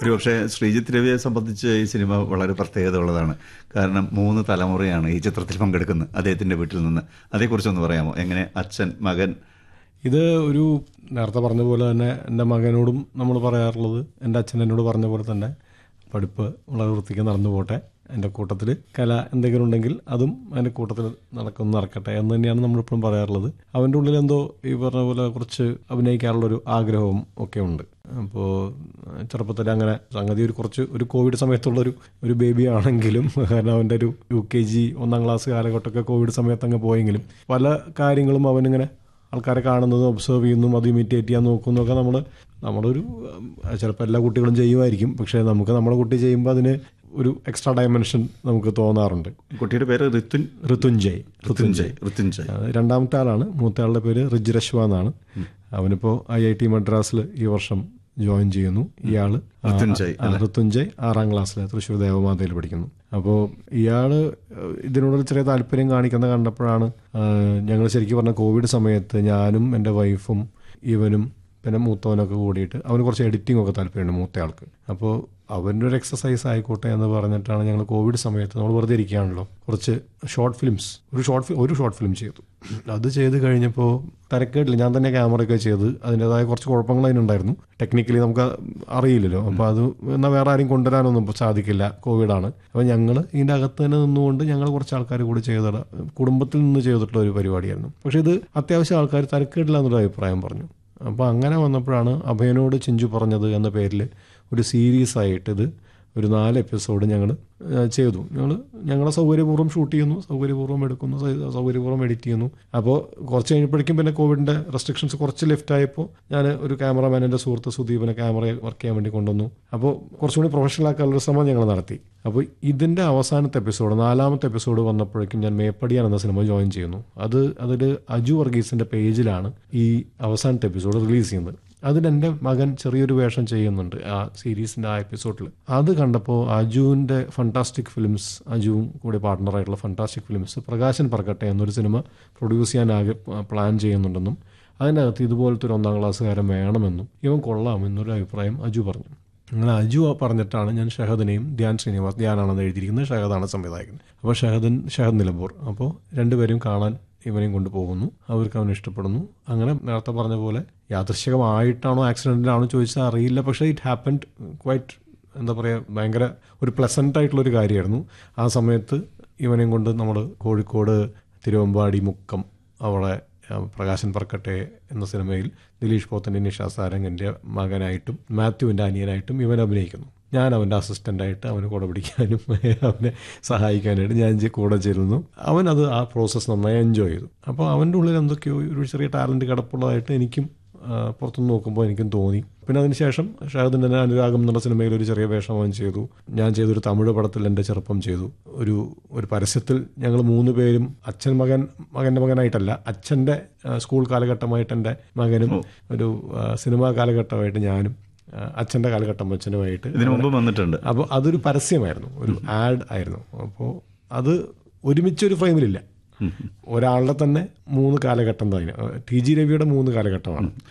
ഒരുപക്ഷെ ശ്രീജിത്ത് രവിയെ സംബന്ധിച്ച് ഈ സിനിമ വളരെ പ്രത്യേകത ഉള്ളതാണ് കാരണം മൂന്ന് തലമുറയാണ് ഈ ചിത്രത്തിൽ പങ്കെടുക്കുന്നത് അദ്ദേഹത്തിന്റെ വീട്ടിൽ നിന്ന് അതേക്കുറിച്ചൊന്ന് പറയാമോ എങ്ങനെ അച്ഛൻ മകൻ ഇത് ഒരു നേരത്തെ പറഞ്ഞ പോലെ തന്നെ എൻ്റെ മകനോടും നമ്മൾ പറയാറുള്ളത് എൻ്റെ അച്ഛൻ എന്നോട് പറഞ്ഞ പോലെ തന്നെ പഠിപ്പ് വളരെ വൃത്തിക്ക് നടന്നു പോട്ടെ എൻ്റെ കൂട്ടത്തിൽ കല എന്തെങ്കിലും ഉണ്ടെങ്കിൽ അതും അതിൻ്റെ കൂട്ടത്തിൽ നടക്കുന്നു നടക്കട്ടെ എന്ന് തന്നെയാണ് നമ്മളിപ്പോഴും പറയാറുള്ളത് അവൻ്റെ ഉള്ളിൽ എന്തോ ഈ പറഞ്ഞ പോലെ കുറച്ച് അഭിനയിക്കാനുള്ളൊരു ആഗ്രഹവും ഒക്കെ ഉണ്ട് അപ്പോൾ ചെറുപ്പത്തിൽ അങ്ങനെ സംഗതി ഒരു കുറച്ച് ഒരു കോവിഡ് സമയത്തുള്ളൊരു ഒരു ബേബി ആണെങ്കിലും കാരണം അവൻ്റെ ഒരു യു കെ ജി ഒന്നാം ക്ലാസ് കാലഘട്ടമൊക്കെ കോവിഡ് സമയത്ത് അങ്ങ് പോയെങ്കിലും പല കാര്യങ്ങളും അവനിങ്ങനെ ആൾക്കാരെ കാണുന്നതും ഒബ്സർവ് ചെയ്യുന്നതും അത് ഇമിറ്റേറ്റ് ചെയ്യാൻ നോക്കുന്നതൊക്കെ നമ്മൾ നമ്മളൊരു ചിലപ്പോൾ എല്ലാ കുട്ടികളും ചെയ്യുമായിരിക്കും പക്ഷേ നമുക്ക് നമ്മുടെ കുട്ടി ചെയ്യുമ്പോൾ അതിന് ഒരു എക്സ്ട്രാ ഡയമെൻഷൻ നമുക്ക് തോന്നാറുണ്ട് കുട്ടിയുടെ പേര് ഋത്തുൻ ഋതുഞ്ജയ് ഋത്തുഞ്ജയ് ഋത്തുഞ്ജയ് അത് രണ്ടാമത്തെ ആളാണ് മൂത്ത ആളുടെ പേര് റിജ്രശ്വ എന്നാണ് അവനിപ്പോൾ ഐ ഐ ടി മദ്രാസിൽ ഈ വർഷം ജോയിൻ ചെയ്യുന്നു ഇയാള് ആ, ഋതുഞ്ജയ്, ആ, ഋതുഞ്ജയ് ആറാം ക്ലാസ്സിൽ തൃശ്ശൂർ ദേവമാതയിൽ പഠിക്കുന്നു അപ്പോൾ ഇയാള് ഇതിനോടൊരു ചെറിയ താല്പര്യം കാണിക്കുന്ന കണ്ടപ്പോഴാണ് ഞങ്ങൾ ശരിക്കും പറഞ്ഞ കോവിഡ് സമയത്ത് ഞാനും എൻ്റെ വൈഫും ഇവനും പിന്നെ മൂത്തവനൊക്കെ കൂടിയിട്ട് അവന് കുറച്ച് എഡിറ്റിംഗ് ഒക്കെ താല്പര്യമുണ്ട് മൂത്തയാൾക്ക് അപ്പോൾ അവൻ്റെ ഒരു എക്സസൈസ് ആയിക്കോട്ടെ എന്ന് പറഞ്ഞിട്ടാണ് ഞങ്ങൾ കോവിഡ് സമയത്ത് നമ്മൾ വെറുതെ ഇരിക്കുകയാണല്ലോ കുറച്ച് ഷോർട്ട് ഫിലിംസ് ഒരു ഷോർട്ട് ഫിലിം ഒരു ഷോർട്ട് ഫിലിം ചെയ്തു അത് ചെയ്ത് കഴിഞ്ഞപ്പോൾ തരക്കേട്ടില്ല ഞാൻ തന്നെ ക്യാമറയൊക്കെ ചെയ്ത് അതിൻ്റെതായ കുറച്ച് കുഴപ്പങ്ങൾ അതിനുണ്ടായിരുന്നു ടെക്നിക്കലി നമുക്ക് അറിയില്ലല്ലോ അപ്പോൾ അത് എന്നാൽ വേറെ ആരും കൊണ്ടുവരാനൊന്നും ഇപ്പൊ സാധിക്കില്ല കോവിഡാണ് അപ്പോൾ ഞങ്ങൾ ഇതിൻ്റെ അകത്ത് തന്നെ നിന്നുകൊണ്ട് ഞങ്ങൾ കുറച്ച് ആൾക്കാർ കൂടി ചെയ്ത കുടുംബത്തിൽ നിന്ന് ചെയ്തിട്ടുള്ള ഒരു പരിപാടിയായിരുന്നു പക്ഷേ ഇത് അത്യാവശ്യം ആൾക്കാർ തരക്കേടില്ല എന്നൊരു അഭിപ്രായം പറഞ്ഞു അപ്പോൾ അങ്ങനെ വന്നപ്പോഴാണ് അഭയനോട് ചിഞ്ചു പറഞ്ഞത് എന്ന പേരിൽ ഒരു സീരീസ് ആയിട്ട് ഇത് ഒരു നാല് എപ്പിസോഡ് ഞങ്ങൾ ചെയ്തു ഞങ്ങൾ ഞങ്ങളെ സൗകര്യപൂർവ്വം ഷൂട്ട് ചെയ്യുന്നു സൗകര്യപൂർവ്വം എടുക്കുന്നു സൗ- സൗകര്യപൂർവ്വം എഡിറ്റ് ചെയ്യുന്നു അപ്പോൾ കുറച്ച് കഴിഞ്ഞപ്പോഴേക്കും പിന്നെ കോവിഡിൻ്റെ റെസ്ട്രിക്ഷൻസ് കുറച്ച് ലെഫ്റ്റ് ആയപ്പോൾ ഞാൻ ഒരു ക്യാമറമാൻ എൻ്റെ സുഹൃത്ത് സുദീപിനെ ക്യാമറ വർക്ക് ചെയ്യാൻ വേണ്ടി കൊണ്ടുവന്നു അപ്പോൾ കുറച്ചുകൂടി പ്രൊഫഷണൽ ആക്കാനുള്ള ശ്രമം ഞങ്ങൾ നടത്തി അപ്പോൾ ഇതിൻ്റെ അവസാനത്തെ എപ്പിസോഡ് നാലാമത്തെ എപ്പിസോഡ് വന്നപ്പോഴേക്കും ഞാൻ മേപ്പടിയാൻ എന്ന സിനിമ ജോയിൻ ചെയ്യുന്നു അത് അതിൽ അജു വർഗീസിൻ്റെ പേജിലാണ് ഈ അവസാനത്തെ എപ്പിസോഡ് റിലീസ് ചെയ്യുന്നത് അതിൽ എൻ്റെ മകൻ ചെറിയൊരു വേഷം ചെയ്യുന്നുണ്ട് ആ സീരീസിൻ്റെ ആ എപ്പിസോഡിൽ അത് കണ്ടപ്പോൾ അജുവിൻ്റെ ഫണ്ടാസ്റ്റിക് ഫിലിംസ് അജുവും കൂടി പാർട്ട്ണറായിട്ടുള്ള ഫണ്ടാസ്റ്റിക് ഫിലിംസ് പ്രകാശൻ പറക്കട്ടെ എന്നൊരു സിനിമ പ്രൊഡ്യൂസ് ചെയ്യാൻ ആകെ പ്ലാൻ ചെയ്യുന്നുണ്ടെന്നും അതിനകത്ത് ഇതുപോലത്തെ ഒരു ഒന്നാം ക്ലാസ്സുകാരൻ വേണമെന്നും ഇവൻ കൊള്ളാമെന്നൊരു അഭിപ്രായം അജു പറഞ്ഞു അങ്ങനെ അജു പറഞ്ഞിട്ടാണ് ഞാൻ ഷഹദിനെയും ധ്യാൻ ശ്രീനിവാസ് ധ്യാനാണെന്ന് എഴുതിയിരിക്കുന്നത് ഷഹദാണ് സംവിധായകൻ അപ്പോൾ ഷഹദൻ ഷഹദ് നിലമ്പൂർ അപ്പോൾ രണ്ടുപേരും കാണാൻ ഇവനെയും കൊണ്ടുപോകുന്നു അവർക്ക് അവനെ ഇഷ്ടപ്പെടുന്നു അങ്ങനെ നേരത്തെ പറഞ്ഞ പോലെ യാദൃശികമായിട്ടാണോ ആക്സിഡൻറ്റിലാണോ ചോദിച്ചാൽ അറിയില്ല പക്ഷേ ഇറ്റ് ഹാപ്പൻഡ് ക്വൈറ്റ് എന്താ പറയുക ഭയങ്കര ഒരു പ്ലസൻ്റ് ആയിട്ടുള്ളൊരു കാര്യമായിരുന്നു ആ സമയത്ത് ഇവനെയും കൊണ്ട് നമ്മൾ കോഴിക്കോട് തിരുവമ്പാടി മുക്കം അവിടെ ആ, പ്രകാശൻ പറക്കട്ടെ എന്ന സിനിമയിൽ ദിലീഷ് പോത്തൻ്റെ നിഷാ സാരംഗൻ്റെ മകനായിട്ടും മാത്യുവിൻ്റെ അനിയനായിട്ടും ഇവൻ അഭിനയിക്കുന്നു ഞാൻ അവൻ്റെ അസിസ്റ്റൻ്റായിട്ട് അവന് കൂടെ പിടിക്കാനും അവനെ സഹായിക്കാനായിട്ട് ഞാൻ ചെ- കൂടെ ചേരുന്നു അവൻ അത് ആ പ്രോസസ്സ് നന്നായി എൻജോയ് ചെയ്തു അപ്പോൾ അവൻ്റെ ഉള്ളിൽ എന്തൊക്കെയോ ഒരു ചെറിയ ടാലൻറ്റ് കിടപ്പുള്ളതായിട്ട് എനിക്കും ആ, പുറത്തുനിന്ന് നോക്കുമ്പോൾ എനിക്കും തോന്നി പിന്നെ അതിനുശേഷം ഷാഹിദിൻ്റെ തന്നെ അനുരാഗം എന്നുള്ള സിനിമയിൽ ഒരു ചെറിയ വേഷം അവൻ ചെയ്തു ഞാൻ ചെയ്തൊരു തമിഴ് പടത്തിൽ എൻ്റെ ചെറുപ്പം ചെയ്തു ഒരു ഒരു പരസ്യത്തിൽ ഞങ്ങൾ മൂന്ന് പേരും അച്ഛൻ മകൻ മകൻ്റെ മകനായിട്ടല്ല അച്ഛൻ്റെ ആ, സ്കൂൾ കാലഘട്ടമായിട്ട് എൻ്റെ മകനും ഒരു ആ, സിനിമാ കാലഘട്ടമായിട്ട് ഞാനും ആ, അച്ഛൻ്റെ കാലഘട്ടം അച്ഛനുമായിട്ട് ഇതിനു മുമ്പ് വന്നിട്ടുണ്ട് അപ്പോൾ അതൊരു പരസ്യമായിരുന്നു ഒരു ആഡ് ആയിരുന്നു അപ്പോൾ അത് ഒരുമിച്ചൊരു ഫ്രെയിമിലില്ല ഒരാളുടെ തന്നെ മൂന്ന് കാലഘട്ടം തന്നെ ടി ജി രവിയുടെ മൂന്ന് കാലഘട്ടമാണ്